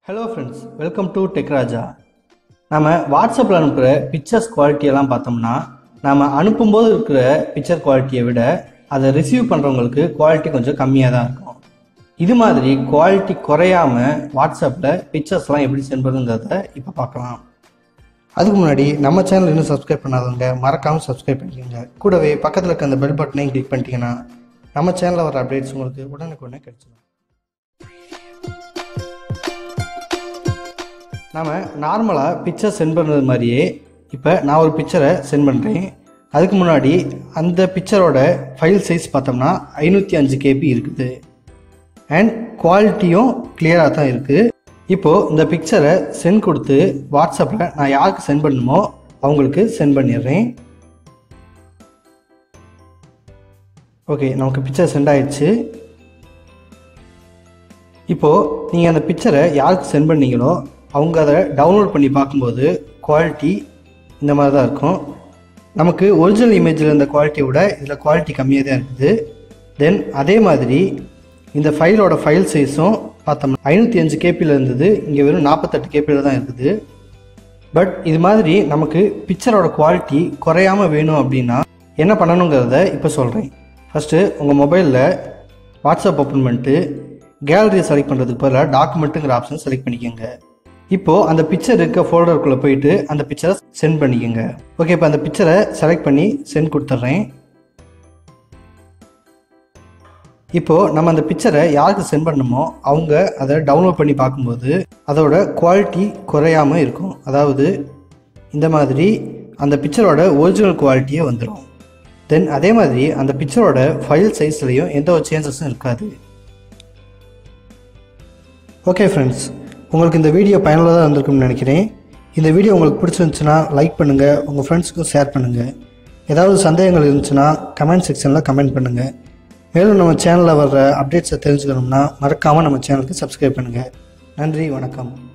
hello friends welcome to Tech Raja நம்ம வாட்ஸ்அப்பில் அனுப்புகிற பிக்சர்ஸ் குவாலிட்டியெல்லாம் பார்த்தோம்னா நம்ம அனுப்பும்போது இருக்கிற பிக்சர் குவாலிட்டியை விட அதை ரிசீவ் பண்ணுறவங்களுக்கு குவாலிட்டி கொஞ்சம் கம்மியாக தான் இருக்கும் இது மாதிரி குவாலிட்டி குறையாம வாட்ஸ்அப்பில் பிக்சர்ஸ்லாம் எப்படி சென்ட் பண்ணுங்கிறத இப்போ பார்க்கலாம் அதுக்கு முன்னாடி நம்ம சேனல் இன்னும் சப்ஸ்கிரைப் பண்ணாதவங்க மறக்காமல் சப்ஸ்கிரைப் பண்ணிக்கோங்க கூடவே பக்கத்தில் இருக்க அந்த பெல் பட்டனையும் கிளிக் பண்ணிட்டீங்கன்னா நம்ம சேனலில் வர அப்டேட்ஸ் உங்களுக்கு உடனுக்குடனே கிடைச்சிடும் நாம் நார்மலாக பிக்சர் சென்ட் பண்ணுறது மாதிரியே இப்போ நான் ஒரு பிக்சரை சென்ட் பண்ணுறேன் அதுக்கு முன்னாடி அந்த பிக்சரோட ஃபைல் சைஸ் பார்த்தோம்னா ஐநூற்றி அஞ்சு கேபி இருக்குது அண்ட் குவாலிட்டியும் கிளியராக தான் இருக்குது இப்போது இந்த பிக்சரை சென்ட் கொடுத்து வாட்ஸ்அப்பில் நான் யாருக்கு சென்ட் பண்ணணுமோ அவங்களுக்கு சென்ட் பண்ணிடுறேன் ஓகே நமக்கு பிக்சர் சென்ட் ஆயிடுச்சு இப்போது நீங்கள் அந்த பிக்சரை யாருக்கு சென்ட் பண்ணீங்களோ அவங்க அதை டவுன்லோட் பண்ணி பார்க்கும்போது குவாலிட்டி இந்த மாதிரி தான் இருக்கும் நமக்கு ஒரிஜினல் இமேஜில் இருந்த குவாலிட்டியை விட இதில் குவாலிட்டி கம்மியாக தான் இருக்குது தென் அதே மாதிரி இந்த ஃபைலோட ஃபைல் சைஸும் பார்த்தோம்னா ஐநூற்றி அஞ்சு கேபியில் இருந்தது இங்கே வெறும் நாற்பத்தெட்டு கேபியில் தான் இருக்குது பட் இது மாதிரி நமக்கு பிக்சரோட குவாலிட்டி குறையாமல் வேணும் அப்படின்னா என்ன பண்ணணுங்கிறத இப்போ சொல்கிறேன் ஃபஸ்ட்டு உங்கள் மொபைலில் வாட்ஸ்அப் ஓப்பன் பண்ணிட்டு கேலரியை செலக்ட் பண்ணுறதுக்கு பதிலாக டாக்குமெண்ட்டுங்கிற ஆப்ஷன் செலக்ட் பண்ணிக்கோங்க இப்போது அந்த பிக்சர் இருக்க ஃபோல்டருக்குள்ளே போயிட்டு அந்த பிக்சரை சென்ட் பண்ணிக்கோங்க ஓகே இப்போ அந்த பிக்சரை செலக்ட் பண்ணி சென்ட் கொடுத்துட்றேன் இப்போது நம்ம அந்த பிக்சரை யாருக்கு சென்ட் பண்ணணுமோ அவங்க அதை டவுன்லோட் பண்ணி பார்க்கும்போது அதோட குவாலிட்டி குறையாமல் இருக்கும் அதாவது இந்த மாதிரி அந்த பிக்சரோட ஒரிஜினல் குவாலிட்டியே வந்துடும் தென் அதே மாதிரி அந்த பிக்சரோட ஃபைல் சைஸ்லேயும் எந்த ஒரு சேஞ்சஸும் இருக்காது ஓகே ஃப்ரெண்ட்ஸ் உங்களுக்கு இந்த வீடியோ பயனுள்ளதாக இருந்திருக்கும்னு நினைக்கிறேன் இந்த வீடியோ உங்களுக்கு பிடிச்சிருந்துச்சுன்னா லைக் பண்ணுங்கள் உங்கள் ஃப்ரெண்ட்ஸுக்கும் ஷேர் பண்ணுங்கள் ஏதாவது சந்தேகங்கள் இருந்துச்சுன்னா கமெண்ட் செக்ஷனில் கமெண்ட் பண்ணுங்கள் மேலும் நம்ம சேனலில் வர்ற அப்டேட்ஸை தெரிஞ்சுக்கணும்னா மறக்காமல் நம்ம சேனலுக்கு சப்ஸ்கிரைப் பண்ணுங்கள் நன்றி வணக்கம்